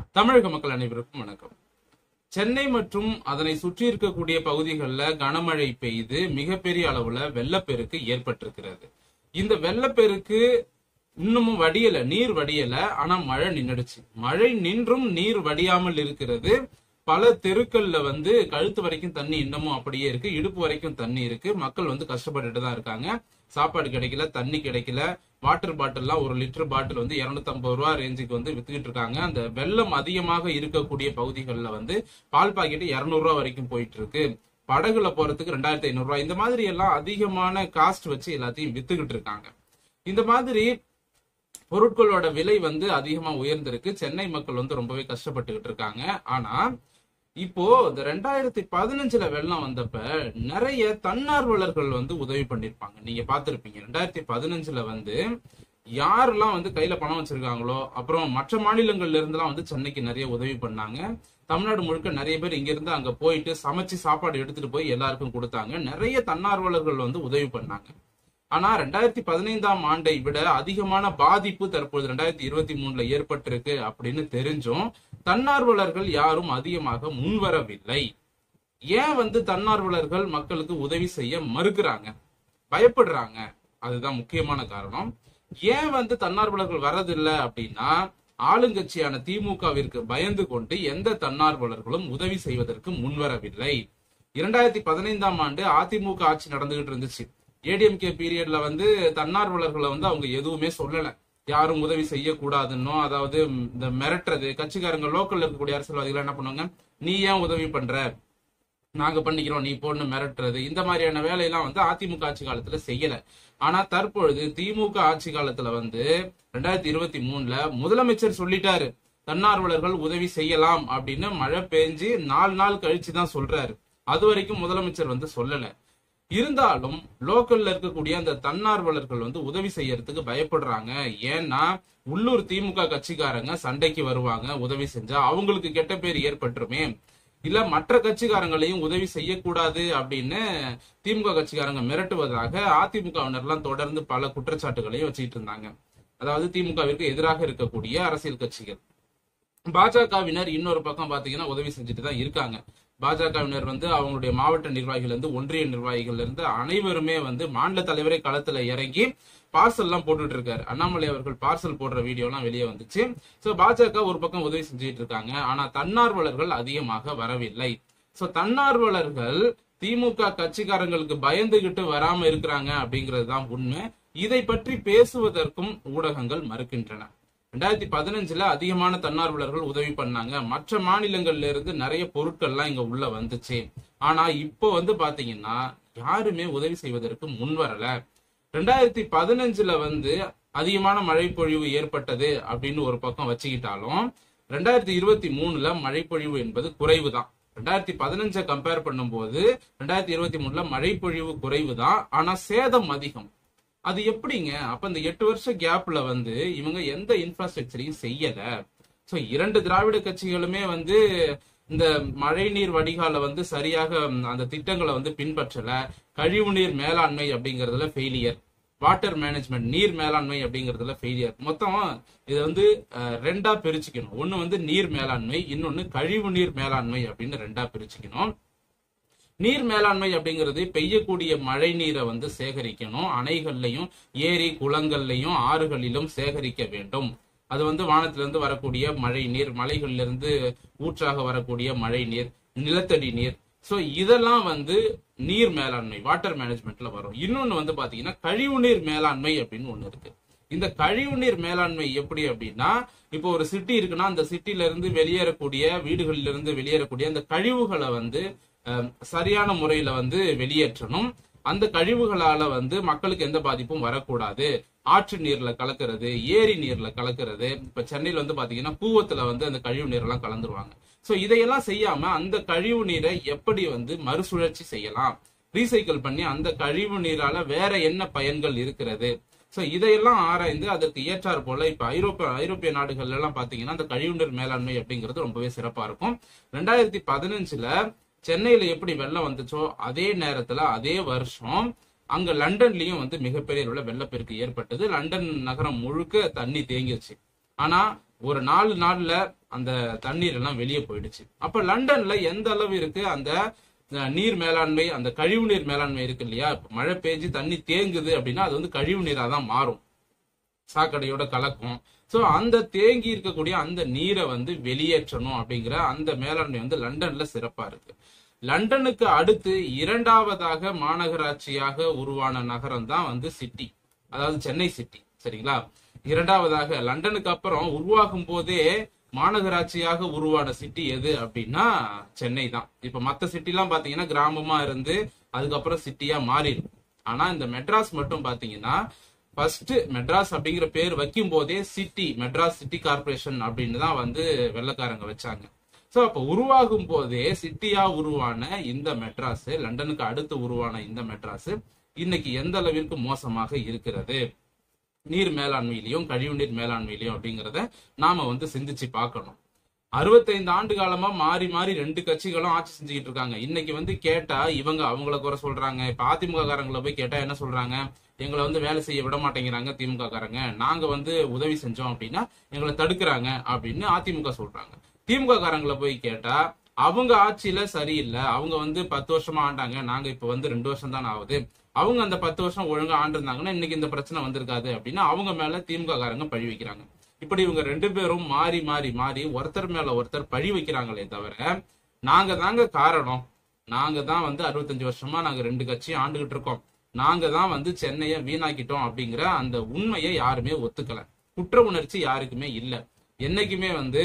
தமிழக மக்கள் அனைவருக்கும் வணக்கம் சென்னை மற்றும் அதனை சுற்றி இருக்கக்கூடிய பகுதிகளில் கனமழை பெய்து மிகப்பெரிய அளவுல வெள்ளப்பெருக்கு ஏற்பட்டிருக்கிறது இந்த வெள்ளப்பெருக்கு இன்னமும் வடியல நீர் வடியல ஆனா மழை நின்னுடுச்சு மழை நின்றும் நீர் வடியாமல் இருக்கிறது பல தெருக்கள்ல வந்து கழுத்து வரைக்கும் தண்ணி இன்னமும் அப்படியே இருக்கு இடுப்பு வரைக்கும் தண்ணி இருக்கு மக்கள் வந்து கஷ்டப்பட்டுட்டு தான் இருக்காங்க சாப்பாடு கிடைக்கல தண்ணி கிடைக்கல வாட்டர் பாட்டில்லாம் ஒரு லிட்டர் பாட்டில் வந்து 250 ரூபா ரேஞ்சுக்கு வந்து வித்துக்கிட்டு இருக்காங்க அந்த வெள்ளம் அதிகமாக இருக்கக்கூடிய பகுதிகளில் வந்து பால் பாக்கெட் 200 ரூபா வரைக்கும் போயிட்டு இருக்கு படகுல போறதுக்கு ரெண்டாயிரத்தி ஐநூறு ரூபாய் இந்த மாதிரி எல்லாம் அதிகமான காஸ்ட் வச்சு எல்லாத்தையும் வித்துக்கிட்டு இருக்காங்க இந்த மாதிரி பொருட்களோட விலை வந்து அதிகமா உயர்ந்திருக்கு சென்னை மக்கள் வந்து ரொம்பவே கஷ்டப்பட்டுக்கிட்டு இருக்காங்க ஆனா இப்போ இந்த ரெண்டாயிரத்தி பதினஞ்சுல வெள்ளம் வந்தப்ப நிறைய தன்னார்வலர்கள் வந்து உதவி பண்ணிருப்பாங்க நீங்க பார்த்திருப்பீங்க ரெண்டாயிரத்தி பதினஞ்சுல வந்து யாரெல்லாம் வந்து கையில பணம் வச்சிருக்காங்களோ அப்புறம் மற்ற மாநிலங்கள்ல இருந்தெல்லாம் வந்து சென்னைக்கு நிறைய உதவி பண்ணாங்க தமிழ்நாடு முழுக்க நிறைய பேர் இங்க இருந்து அங்க போயிட்டு சமைச்சு சாப்பாடு எடுத்துட்டு போய் எல்லாருக்கும் கொடுத்தாங்க நிறைய தன்னார்வலர்கள் வந்து உதவி பண்ணாங்க ஆனா ரெண்டாயிரத்தி பதினைந்தாம் ஆண்டை விட அதிகமான பாதிப்பு தற்போது ரெண்டாயிரத்தி இருபத்தி மூணுல ஏற்பட்டிருக்கு அப்படின்னு தெரிஞ்சும் தன்னார்வலர்கள் யாரும் அதிகமாக முன்வரவில்லை ஏன் வந்து தன்னார்வலர்கள் மக்களுக்கு உதவி செய்ய மறுக்கிறாங்க பயப்படுறாங்க அதுதான் முக்கியமான காரணம் ஏன் வந்து தன்னார்வலர்கள் வரதில்லை அப்படின்னா ஆளுங்கட்சியான திமுகவிற்கு பயந்து கொண்டு எந்த தன்னார்வலர்களும் உதவி செய்வதற்கு முன்வரவில்லை இரண்டாயிரத்தி பதினைந்தாம் ஆண்டு அதிமுக ஆட்சி நடந்துகிட்டு இருந்துச்சு ஏடிஎம்கே பீரியட்ல வந்து தன்னார்வலர்களை வந்து அவங்க எதுவுமே சொல்லல யாரும் உதவி செய்யக்கூடாதுன்னோ அதாவது இந்த மிரட்டுறது கட்சிக்காரங்க லோக்கல்ல இருக்கக்கூடிய அரசியல்வாதிகள் என்ன பண்ணுவாங்க நீ ஏன் உதவி பண்ற நாங்க பண்ணிக்கிறோம் நீ பொண்ணு மிரட்டுறது இந்த மாதிரியான வேலையெல்லாம் வந்து அதிமுக ஆட்சி காலத்துல செய்யல ஆனா தற்பொழுது திமுக ஆட்சி காலத்துல வந்து ரெண்டாயிரத்தி இருபத்தி மூணுல முதலமைச்சர் சொல்லிட்டாரு தன்னார்வலர்கள் உதவி செய்யலாம் அப்படின்னு மழை பெஞ்சு நாலு நாள் கழிச்சு தான் சொல்றாரு அது வரைக்கும் முதலமைச்சர் வந்து சொல்லல இருந்தாலும் லோக்கல்ல இருக்கக்கூடிய அந்த தன்னார்வலர்கள் வந்து உதவி செய்யறதுக்கு பயப்படுறாங்க ஏன்னா உள்ளூர் திமுக கட்சிக்காரங்க சண்டைக்கு வருவாங்க உதவி செஞ்சா அவங்களுக்கு கெட்ட பேர் ஏற்பட்டுருமே இல்ல மற்ற கட்சிக்காரங்களையும் உதவி செய்யக்கூடாது அப்படின்னு திமுக கட்சிக்காரங்க மிரட்டுவதாக அதிமுகவினர்லாம் தொடர்ந்து பல குற்றச்சாட்டுகளையும் வச்சுக்கிட்டு இருந்தாங்க அதாவது திமுகவிற்கு எதிராக இருக்கக்கூடிய அரசியல் கட்சிகள் பாஜகவினர் இன்னொரு பக்கம் பாத்தீங்கன்னா உதவி செஞ்சுட்டு தான் இருக்காங்க பாஜகவினர் வந்து அவங்களுடைய மாவட்ட நிர்வாகிகள் இருந்து ஒன்றிய நிர்வாகிகள் இருந்து அனைவருமே வந்து மாநில தலைவரே களத்துல இறங்கி பார்சல் எல்லாம் போட்டுட்டு இருக்காரு அண்ணாமலை அவர்கள் பார்சல் போடுற வீடியோ எல்லாம் வெளியே வந்துச்சு சோ பாஜக ஒரு பக்கம் உதவி செஞ்சுட்டு இருக்காங்க ஆனா தன்னார்வலர்கள் அதிகமாக வரவில்லை சோ தன்னார்வலர்கள் திமுக கட்சிக்காரங்களுக்கு பயந்துகிட்டு வராம இருக்கிறாங்க அப்படிங்கிறது தான் உண்மை இதை பற்றி பேசுவதற்கும் ஊடகங்கள் மறுக்கின்றன ரெண்டாயிரத்தி பதினஞ்சுல அதிகமான தன்னார்வலர்கள் உதவி பண்ணாங்க மற்ற மாநிலங்கள்ல இருந்து நிறைய பொருட்கள்லாம் இங்க உள்ள வந்துச்சு ஆனா இப்போ வந்து பாத்தீங்கன்னா யாருமே உதவி செய்வதற்கு முன் வரல ரெண்டாயிரத்தி பதினஞ்சுல வந்து அதிகமான மழைப்பொழிவு ஏற்பட்டது அப்படின்னு ஒரு பக்கம் வச்சுக்கிட்டாலும் ரெண்டாயிரத்தி இருபத்தி மூணுல மழைப்பொழிவு என்பது குறைவு தான் ரெண்டாயிரத்தி பதினஞ்சை கம்பேர் பண்ணும்போது ரெண்டாயிரத்தி இருபத்தி மூணுல மழைப்பொழிவு குறைவு தான் ஆனா சேதம் அதிகம் அது எப்படிங்க அப்ப இந்த எட்டு வருஷ கேப்ல வந்து இவங்க எந்த இன்ஃப்ராஸ்ட்ரக்சரையும் செய்யல சோ இரண்டு திராவிட கட்சிகளுமே வந்து இந்த மழைநீர் வடிகால வந்து சரியாக அந்த திட்டங்களை வந்து பின்பற்றல கழிவுநீர் மேலாண்மை அப்படிங்கறதுல ஃபெயிலியர் வாட்டர் மேனேஜ்மெண்ட் நீர் மேலாண்மை அப்படிங்கறதுல ஃபெயிலியர் மொத்தம் இதை வந்து ரெண்டா பிரிச்சுக்கணும் ஒன்னு வந்து நீர் மேலாண்மை இன்னொன்னு கழிவு நீர் மேலாண்மை அப்படின்னு ரெண்டா பிரிச்சுக்கணும் நீர் மேலாண்மை அப்படிங்கிறது பெய்யக்கூடிய மழை நீரை வந்து சேகரிக்கணும் அணைகள்லையும் ஏரி குளங்கள்லையும் ஆறுகளிலும் சேகரிக்க வேண்டும் அது வந்து வானத்திலிருந்து வரக்கூடிய மழை நீர் மலைகள்ல இருந்து ஊற்றாக வரக்கூடிய மழை நீர் நிலத்தடி நீர் சோ இதெல்லாம் வந்து நீர் மேலாண்மை வாட்டர் மேனேஜ்மெண்ட்ல வரும் இன்னொன்னு வந்து பாத்தீங்கன்னா கழிவுநீர் மேலாண்மை அப்படின்னு ஒண்ணு இருக்கு இந்த கழிவுநீர் மேலாண்மை எப்படி அப்படின்னா இப்போ ஒரு சிட்டி இருக்குன்னா அந்த சிட்டில இருந்து வெளியேறக்கூடிய வீடுகளில இருந்து வெளியேறக்கூடிய அந்த கழிவுகளை வந்து சரியான முறையில வந்து வெளியேற்றணும் அந்த கழிவுகளால வந்து மக்களுக்கு எந்த பாதிப்பும் வரக்கூடாது ஆற்று நீர்ல கலக்கிறது ஏரி நீர்ல கலக்கிறது இப்ப சென்னையில வந்து பாத்தீங்கன்னா கூவத்துல வந்து அந்த கழிவு நீரெல்லாம் கலந்துருவாங்க சோ இதையெல்லாம் செய்யாம அந்த கழிவு நீரை எப்படி வந்து மறுசுழற்சி செய்யலாம் ரீசைக்கிள் பண்ணி அந்த கழிவு நீரால வேற என்ன பயன்கள் இருக்கிறது சோ இதையெல்லாம் ஆராய்ந்து அதற்கு ஏற்றாறு போல இப்ப ஐரோப்பிய ஐரோப்பிய நாடுகள்ல எல்லாம் பாத்தீங்கன்னா அந்த கழிவுநீர் மேலாண்மை அப்படிங்கிறது ரொம்பவே சிறப்பா இருக்கும் ரெண்டாயிரத்தி பதினஞ்சுல சென்னையில எப்படி வெள்ளம் வந்துச்சோ அதே நேரத்துல அதே வருஷம் அங்க லண்டன்லயும் வந்து மிகப்பெரிய அளவுல வெள்ளப்பெருக்கு ஏற்பட்டது லண்டன் நகரம் முழுக்க தண்ணி தேங்கிருச்சு ஆனா ஒரு நாலு நாள்ல அந்த தண்ணீர் எல்லாம் வெளியே போயிடுச்சு அப்ப லண்டன்ல எந்த அளவு இருக்கு அந்த அஹ், நீர் மேலாண்மை அந்த கழிவு நீர் மேலாண்மை இருக்கு இல்லையா இப்ப மழை பெஞ்சு தண்ணி தேங்குது அப்படின்னா அது வந்து கழிவு நீரா தான் மாறும் சாக்கடையோட கலக்கும் சோ அந்த தேங்கி இருக்கக்கூடிய அந்த நீரை வந்து வெளியேற்றணும் அப்படிங்கிற அந்த மேலாண்மை வந்து லண்டன்ல சிறப்பா இருக்கு லண்டனுக்கு அடுத்து இரண்டாவதாக மாநகராட்சியாக உருவான நகரம் தான் வந்து சிட்டி அதாவது சென்னை சிட்டி சரிங்களா இரண்டாவதாக லண்டனுக்கு அப்புறம் உருவாகும் போதே மாநகராட்சியாக உருவான சிட்டி எது அப்படின்னா சென்னை தான் இப்ப மத்த சிட்டிலாம் பாத்தீங்கன்னா கிராமமா இருந்து அதுக்கப்புறம் சிட்டியா மாறிடும் ஆனா இந்த மெட்ராஸ் மட்டும் பாத்தீங்கன்னா ஃபர்ஸ்ட் மெட்ராஸ் அப்படிங்கிற பேர் வைக்கும் போதே சிட்டி மெட்ராஸ் சிட்டி கார்பரேஷன் அப்படின்னு தான் வந்து வெள்ளக்காரங்க வச்சாங்க சோ அப்ப உருவாகும் போதே சிட்டியா உருவான இந்த மெட்ராஸ் லண்டனுக்கு அடுத்து உருவான இந்த மெட்ராஸ் இன்னைக்கு எந்த அளவிற்கு மோசமாக இருக்கிறது நீர் மேலாண்மையிலையும் கழிவுநீர் மேலாண்மையிலையும் அப்படிங்கறத நாம வந்து சிந்திச்சு பார்க்கணும் அறுபத்தைந்து ஆண்டு காலமா மாறி மாறி ரெண்டு கட்சிகளும் ஆட்சி செஞ்சுக்கிட்டு இருக்காங்க இன்னைக்கு வந்து கேட்டா இவங்க அவங்கள குறை சொல்றாங்க இப்ப அதிமுக காரங்களை போய் கேட்டா என்ன சொல்றாங்க எங்களை வந்து வேலை செய்ய விட மாட்டேங்கிறாங்க திமுக காரங்க நாங்க வந்து உதவி செஞ்சோம் அப்படின்னா எங்களை தடுக்கிறாங்க அப்படின்னு அதிமுக சொல்றாங்க திமுக காரங்களை போய் கேட்டா அவங்க ஆட்சியில சரியில்லை அவங்க வந்து பத்து வருஷமா ஆண்டாங்க நாங்க இப்ப வந்து ரெண்டு வருஷம் தான் ஆகுது அவங்க அந்த பத்து வருஷம் ஒழுங்கா ஆண்டிருந்தாங்கன்னா இன்னைக்கு இந்த பிரச்சனை வந்திருக்காது அப்படின்னு அவங்க மேல திமுக காரங்க பழி வைக்கிறாங்க இப்படி இவங்க ரெண்டு பேரும் மாறி மாறி மாறி ஒருத்தர் மேல ஒருத்தர் பழி வைக்கிறாங்களே தவிர நாங்க தாங்க காரணம் நாங்க தான் வந்து அறுபத்தஞ்சு வருஷமா நாங்க ரெண்டு கட்சியும் ஆண்டுகிட்டு இருக்கோம் நாங்க தான் வந்து சென்னையை வீணாக்கிட்டோம் அப்படிங்கிற அந்த உண்மையை யாருமே ஒத்துக்கல குற்ற உணர்ச்சி யாருக்குமே இல்ல என்னைக்குமே வந்து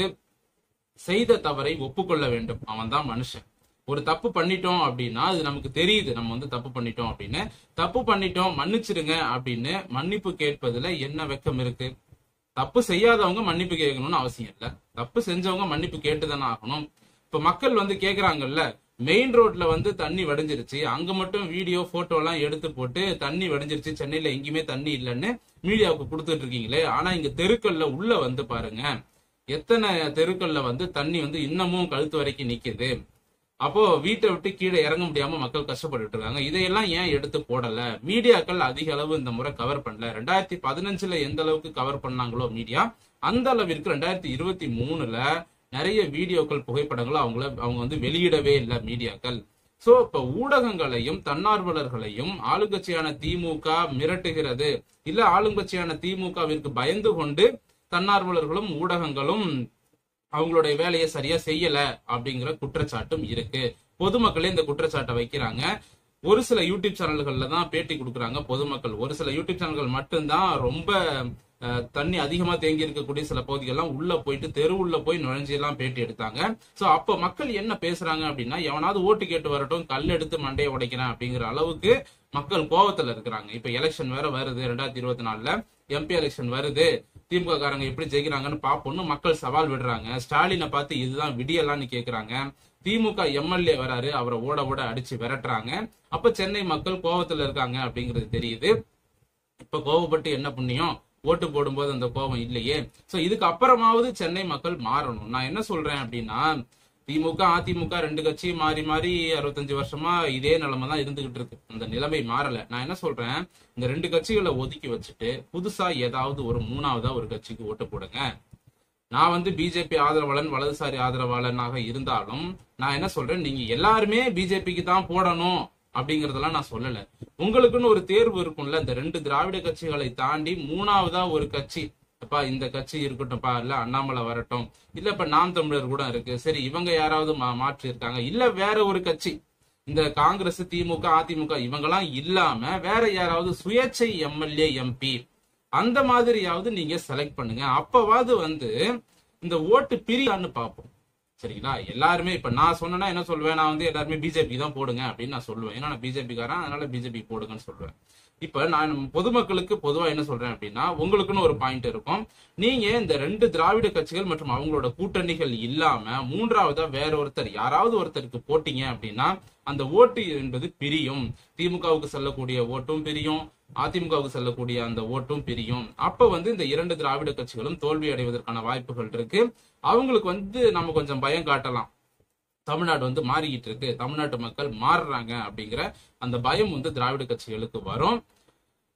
செய்த தவறை ஒப்புக்கொள்ள வேண்டும் அவன் தான் மனுஷன் ஒரு தப்பு பண்ணிட்டோம் அப்படின்னா அது நமக்கு தெரியுது நம்ம வந்து தப்பு பண்ணிட்டோம் அப்படின்னு தப்பு பண்ணிட்டோம் மன்னிச்சிடுங்க அப்படின்னு மன்னிப்பு கேட்பதுல என்ன வெக்கம் இருக்கு தப்பு செய்யாதவங்க மன்னிப்பு கேட்கணும்னு அவசியம் இல்ல தப்பு செஞ்சவங்க மன்னிப்பு கேட்டுதானே ஆகணும் இப்ப மக்கள் வந்து கேக்குறாங்கல்ல மெயின் ரோட்ல வந்து தண்ணி வடிஞ்சிருச்சு அங்க மட்டும் வீடியோ போட்டோ எல்லாம் எடுத்து போட்டு தண்ணி வடிஞ்சிருச்சு சென்னையில எங்கேயுமே தண்ணி இல்லைன்னு மீடியாவுக்கு கொடுத்துட்டு இருக்கீங்களே ஆனா இங்க தெருக்கல்ல உள்ள வந்து பாருங்க எத்தனை தெருக்கல்ல வந்து தண்ணி வந்து இன்னமும் கழுத்து வரைக்கும் நிக்குது அப்போ வீட்டை விட்டு கீழே இறங்க முடியாம மக்கள் கஷ்டப்பட்டுட்டு இருக்காங்க இதையெல்லாம் ஏன் எடுத்து போடல மீடியாக்கள் அதிக அளவு இந்த முறை கவர் பண்ணல ரெண்டாயிரத்தி பதினஞ்சுல எந்த அளவுக்கு கவர் பண்ணாங்களோ மீடியா அந்த அளவிற்கு ரெண்டாயிரத்தி இருபத்தி மூணுல நிறைய வீடியோக்கள் புகைப்படங்கள் அவங்கள அவங்க வந்து வெளியிடவே இல்லை மீடியாக்கள் சோ இப்ப ஊடகங்களையும் தன்னார்வலர்களையும் ஆளுங்கட்சியான திமுக மிரட்டுகிறது இல்ல ஆளுங்கட்சியான திமுகவிற்கு பயந்து கொண்டு தன்னார்வலர்களும் ஊடகங்களும் அவங்களுடைய வேலையை சரியா செய்யல அப்படிங்கிற குற்றச்சாட்டும் இருக்கு பொதுமக்களே இந்த குற்றச்சாட்டை வைக்கிறாங்க ஒரு சில யூடியூப் சேனல்கள்ல தான் பேட்டி கொடுக்குறாங்க பொதுமக்கள் ஒரு சில யூடியூப் சேனல்கள் மட்டும்தான் ரொம்ப அஹ், தண்ணி அதிகமா தேங்கி இருக்கக்கூடிய சில பகுதிகள்லாம் உள்ள போயிட்டு தெருவுள்ள போய் நுழைஞ்சு எல்லாம் பேட்டி எடுத்தாங்க சோ அப்ப மக்கள் என்ன பேசுறாங்க அப்படின்னா எவனாவது ஓட்டு கேட்டு வரட்டும் கல் எடுத்து மண்டையை உடைக்கிறேன் அப்படிங்கிற அளவுக்கு மக்கள் கோவத்துல இருக்கிறாங்க இப்ப எலெக்ஷன் வேற வருது ரெண்டாயிரத்தி இருபத்தி நாலுல எம்பி எலெக்ஷன் வருது திமுக காரங்க எப்படி ஜெயிக்கிறாங்கன்னு பாப்போம்னு மக்கள் சவால் விடுறாங்க ஸ்டாலினை பார்த்து இதுதான் விடியலான்னு கேக்குறாங்க திமுக எம்எல்ஏ வராரு அவரை ஓட ஓட அடிச்சு விரட்டுறாங்க அப்ப சென்னை மக்கள் கோவத்துல இருக்காங்க அப்படிங்கிறது தெரியுது இப்ப கோவப்பட்டு என்ன புண்ணியம் ஓட்டு போடும்போது அந்த கோபம் இல்லையே சோ இதுக்கு அப்புறமாவது சென்னை மக்கள் மாறணும் நான் என்ன சொல்றேன் அப்படின்னா திமுக அதிமுக ரெண்டு கட்சியும் மாறி மாறி அறுபத்தஞ்சு வருஷமா இதே நிலைமை தான் இருந்துகிட்டு இருக்கு அந்த நிலைமை மாறல நான் என்ன சொல்றேன் இந்த ரெண்டு கட்சிகளை ஒதுக்கி வச்சுட்டு புதுசா ஏதாவது ஒரு மூணாவதா ஒரு கட்சிக்கு ஓட்டு போடுங்க நான் வந்து பிஜேபி ஆதரவாளன் வலதுசாரி ஆதரவாளனாக இருந்தாலும் நான் என்ன சொல்றேன் நீங்க எல்லாருமே பிஜேபிக்கு தான் போடணும் அப்படிங்கறதெல்லாம் நான் சொல்லல உங்களுக்குன்னு ஒரு தேர்வு இருக்கும்ல இந்த ரெண்டு திராவிட கட்சிகளை தாண்டி மூணாவதா ஒரு கட்சி அப்பா இந்த கட்சி இருக்கட்டும்ப்பா இல்ல அண்ணாமலை வரட்டும் இல்ல இப்ப நாம் தமிழர் கூட இருக்கு சரி இவங்க யாராவது மா- மாற்றி இருக்காங்க இல்ல வேற ஒரு கட்சி இந்த காங்கிரஸ் திமுக அதிமுக இவங்கெல்லாம் இல்லாம வேற யாராவது சுயேட்சை எம்எல்ஏ எம்பி அந்த மாதிரியாவது நீங்க செலக்ட் பண்ணுங்க அப்பவாது வந்து இந்த ஓட்டு பிரியான்னு பார்ப்போம் சரிங்களா எல்லாருமே இப்ப நான் சொன்னேன்னா என்ன சொல்லுவேன் நான் வந்து எல்லாருமே பிஜேபி தான் போடுங்க அப்படின்னு நான் சொல்லுவேன் ஏன்னா நான் பிஜேபி காரன் அதனால பிஜேபி போடுங்கன்னு சொல்லுவேன் இப்ப நான் பொதுமக்களுக்கு பொதுவா என்ன சொல்றேன் அப்படின்னா உங்களுக்குன்னு ஒரு பாயிண்ட் இருக்கும் நீங்க இந்த ரெண்டு திராவிட கட்சிகள் மற்றும் அவங்களோட கூட்டணிகள் இல்லாம மூன்றாவதா வேற ஒருத்தர் யாராவது ஒருத்தருக்கு போட்டீங்க அப்படின்னா அந்த ஓட்டு என்பது பிரியும் திமுகவுக்கு செல்லக்கூடிய ஓட்டும் பிரியும் அதிமுகவுக்கு செல்லக்கூடிய அந்த ஓட்டும் பிரியும் அப்ப வந்து இந்த இரண்டு திராவிட கட்சிகளும் தோல்வி அடைவதற்கான வாய்ப்புகள் இருக்கு அவங்களுக்கு வந்து நம்ம கொஞ்சம் பயம் காட்டலாம் தமிழ்நாடு வந்து மாறிக்கிட்டு இருக்கு தமிழ்நாட்டு மக்கள் மாறுறாங்க அப்படிங்கிற அந்த பயம் வந்து திராவிட கட்சிகளுக்கு வரும்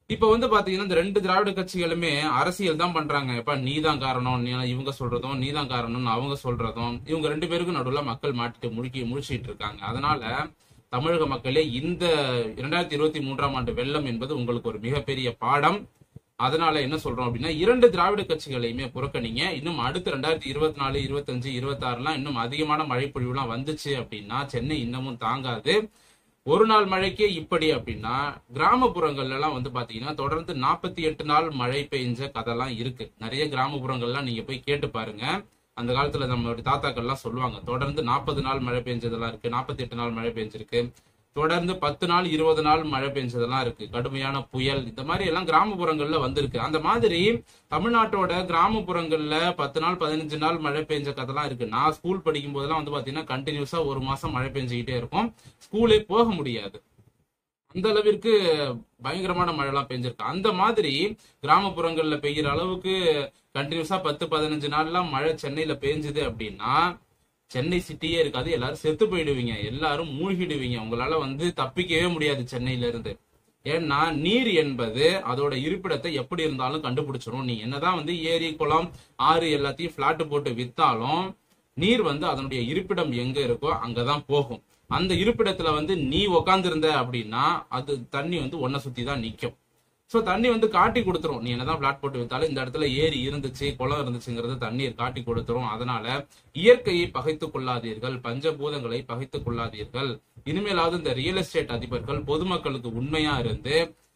இப்ப வந்து பாத்தீங்கன்னா இந்த ரெண்டு திராவிட கட்சிகளுமே அரசியல் தான் பண்றாங்க எப்ப நீ தான் காரணம் நீ- இவங்க சொல்றதும் நீ தான் காரணம்னு அவங்க சொல்றதும் இவங்க ரெண்டு பேருக்கும் நடுவுல மக்கள் மாட்டிட்டு முழுக்கி முழிச்சிட்டு இருக்காங்க அதனால தமிழக மக்களே இந்த இரண்டாயிரத்தி இருபத்தி மூன்றாம் ஆண்டு வெள்ளம் என்பது உங்களுக்கு ஒரு மிகப்பெரிய பாடம் அதனால என்ன சொல்றோம் அப்படின்னா இரண்டு திராவிட கட்சிகளையுமே புறக்கணிங்க இன்னும் அடுத்து ரெண்டாயிரத்தி இருபத்தி நாலு இருபத்தஞ்சு இருபத்தி ஆறுலாம் இன்னும் அதிகமான மழை பொழிவுலாம் வந்துச்சு அப்படின்னா சென்னை இன்னமும் தாங்காது ஒரு நாள் மழைக்கே இப்படி அப்படின்னா கிராமப்புறங்கள்ல எல்லாம் வந்து பாத்தீங்கன்னா தொடர்ந்து நாற்பத்தி எட்டு நாள் மழை பெய்ஞ்ச கதைலாம் இருக்கு நிறைய கிராமப்புறங்கள்லாம் நீங்க போய் கேட்டு பாருங்க அந்த காலத்துல நம்மளுடைய தாத்தாக்கள் எல்லாம் சொல்லுவாங்க தொடர்ந்து நாற்பது நாள் மழை பெஞ்சதெல்லாம் இருக்கு நாற்பத்தி எட்டு நாள் மழை பெஞ்சிருக்கு தொடர்ந்து பத்து நாள் இருபது நாள் மழை பெஞ்சதெல்லாம் இருக்கு கடுமையான புயல் இந்த மாதிரி எல்லாம் கிராமப்புறங்கள்ல வந்திருக்கு அந்த மாதிரி தமிழ்நாட்டோட கிராமப்புறங்கள்ல பத்து நாள் பதினஞ்சு நாள் மழை பெஞ்ச கதைலாம் இருக்கு நான் ஸ்கூல் படிக்கும் போதெல்லாம் வந்து பாத்தீங்கன்னா கண்டினியூஸா ஒரு மாசம் மழை பெஞ்சுக்கிட்டே இருக்கும் ஸ்கூலே போக முடியாது அந்த அளவிற்கு பயங்கரமான மழைலாம் பெஞ்சிருக்கு அந்த மாதிரி கிராமப்புறங்கள்ல பெய்கிற அளவுக்கு கண்டினியூஸா பத்து பதினஞ்சு நாள்லாம் மழை சென்னையில பெஞ்சுது அப்படின்னா சென்னை சிட்டியே இருக்காது எல்லாரும் செத்து போயிடுவீங்க எல்லாரும் மூழ்கிடுவீங்க உங்களால வந்து தப்பிக்கவே முடியாது சென்னையில இருந்து ஏன்னா நீர் என்பது அதோட இருப்பிடத்தை எப்படி இருந்தாலும் கண்டுபிடிச்சிரும் நீ என்னதான் வந்து ஏரி குளம் ஆறு எல்லாத்தையும் பிளாட் போட்டு வித்தாலும் நீர் வந்து அதனுடைய இருப்பிடம் எங்க இருக்கோ அங்கதான் போகும் அந்த இருப்பிடத்துல வந்து நீ உக்காந்துருந்த அப்படின்னா அது தண்ணி வந்து ஒன்ன சுத்தி தான் நிக்கும் சோ தண்ணி வந்து காட்டி கொடுத்துரும் நீ என்னதான் பிளாட் போட்டு வித்தாலும் இந்த இடத்துல ஏரி இருந்துச்சு குளம் இருந்துச்சுங்கிறது தண்ணீர் காட்டி கொடுத்துரும் அதனால இயற்கையை பகைத்துக் கொள்ளாதீர்கள் பஞ்சபூதங்களை பகைத்துக் கொள்ளாதீர்கள் இனிமேலாவது இந்த ரியல் எஸ்டேட் அதிபர்கள் பொதுமக்களுக்கு உண்மையா இருந்து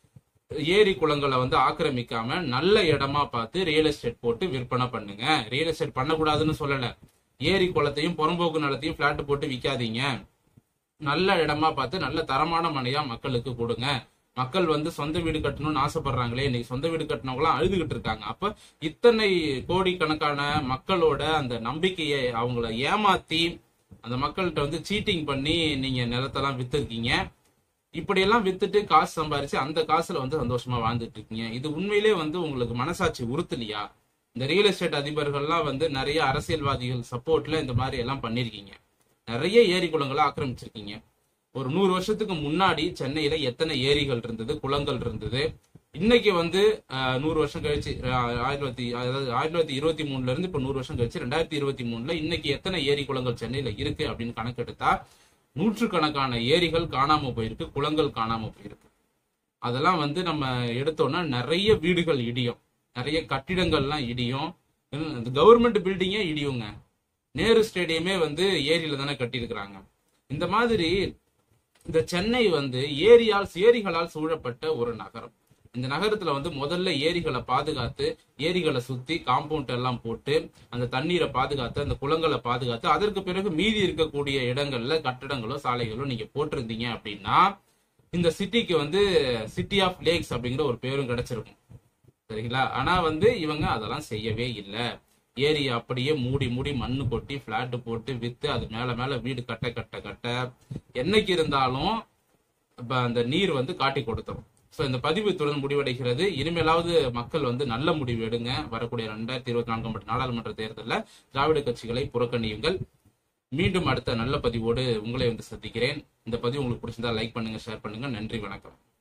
ஏரி குளங்களை வந்து ஆக்கிரமிக்காம நல்ல இடமா பார்த்து ரியல் எஸ்டேட் போட்டு விற்பனை பண்ணுங்க ரியல் எஸ்டேட் பண்ணக்கூடாதுன்னு சொல்லல ஏரி குளத்தையும் புறம்போக்கு நிலத்தையும் பிளாட் போட்டு விக்காதீங்க நல்ல இடமா பார்த்து நல்ல தரமான மனையா மக்களுக்கு கொடுங்க மக்கள் வந்து சொந்த வீடு கட்டணும்னு ஆசைப்படுறாங்களே இன்னைக்கு சொந்த வீடு கட்டினவங்களாம் அழுதுகிட்டு இருக்காங்க அப்ப இத்தனை கோடிக்கணக்கான மக்களோட அந்த நம்பிக்கையை அவங்கள ஏமாத்தி அந்த மக்கள்கிட்ட வந்து சீட்டிங் பண்ணி நீங்க நிலத்தெல்லாம் வித்துருக்கீங்க இப்படியெல்லாம் வித்துட்டு காசு சம்பாரிச்சு அந்த காசுல வந்து சந்தோஷமா வாழ்ந்துட்டு இருக்கீங்க இது உண்மையிலே வந்து உங்களுக்கு மனசாட்சி உறுத்தலையா இந்த ரியல் எஸ்டேட் அதிபர்கள்லாம் வந்து நிறைய அரசியல்வாதிகள் சப்போர்ட்ல இந்த மாதிரி எல்லாம் பண்ணிருக்கீங்க நிறைய ஏரி குளங்களை ஆக்கிரமிச்சிருக்கீங்க ஒரு நூறு வருஷத்துக்கு முன்னாடி சென்னையில எத்தனை ஏரிகள் இருந்தது குளங்கள் இருந்தது இன்னைக்கு வந்து அஹ், நூறு வருஷம் கழிச்சு அஹ், ஆயிரத்தி தொள்ளாயிரத்தி அதாவது ஆயிரத்தி தொள்ளாயிரத்தி இருபத்தி மூணுல இருந்து இப்ப நூறு வருஷம் கழிச்சு ரெண்டாயிரத்தி இருபத்தி மூணுல இன்னைக்கு எத்தனை ஏரி குளங்கள் சென்னையில இருக்கு அப்படின்னு கணக்கெடுத்தா நூற்றுக்கணக்கான ஏரிகள் காணாம போயிருக்கு குளங்கள் காணாம போயிருக்கு அதெல்லாம் வந்து நம்ம எடுத்தோம்னா நிறைய வீடுகள் இடியும் நிறைய கட்டிடங்கள்லாம் இடியும் இந்த கவர்மெண்ட் பில்டிங்கே இடியுங்க நேரு ஸ்டேடியமே வந்து ஏரியில தானே கட்டியிருக்கிறாங்க இந்த மாதிரி இந்த சென்னை வந்து ஏரியால் ஏரிகளால் சூழப்பட்ட ஒரு நகரம் இந்த நகரத்துல வந்து முதல்ல ஏரிகளை பாதுகாத்து ஏரிகளை சுத்தி காம்பவுண்ட் எல்லாம் போட்டு அந்த தண்ணீரை பாதுகாத்து அந்த குளங்களை பாதுகாத்து அதற்கு பிறகு மீதி இருக்கக்கூடிய இடங்கள்ல கட்டடங்களோ சாலைகளோ நீங்க போட்டிருந்தீங்க அப்படின்னா இந்த சிட்டிக்கு வந்து சிட்டி ஆஃப் லேக்ஸ் அப்படிங்கிற ஒரு பேரும் கிடைச்சிருக்கும் சரிங்களா ஆனா வந்து இவங்க அதெல்லாம் செய்யவே இல்லை ஏரி அப்படியே மூடி மூடி மண்ணு கொட்டி பிளாட் போட்டு வித்து அது மேல மேல வீடு கட்ட கட்ட கட்ட என்னைக்கு இருந்தாலும் இப்ப அந்த நீர் வந்து காட்டி கொடுத்துரும் சோ இந்த பதிவு இத்துடன் முடிவடைகிறது இனிமேலாவது மக்கள் வந்து நல்ல முடிவு எடுங்க வரக்கூடிய ரெண்டாயிரத்தி இருபத்தி நான்காம் ஆண்டு நாடாளுமன்ற தேர்தலில் திராவிட கட்சிகளை புறக்கணியுங்கள் மீண்டும் அடுத்த நல்ல பதிவோடு உங்களை வந்து சந்திக்கிறேன் இந்த பதிவு உங்களுக்கு பிடிச்சிருந்தா லைக் பண்ணுங்க ஷேர் பண்ணுங்க நன்றி வணக்கம்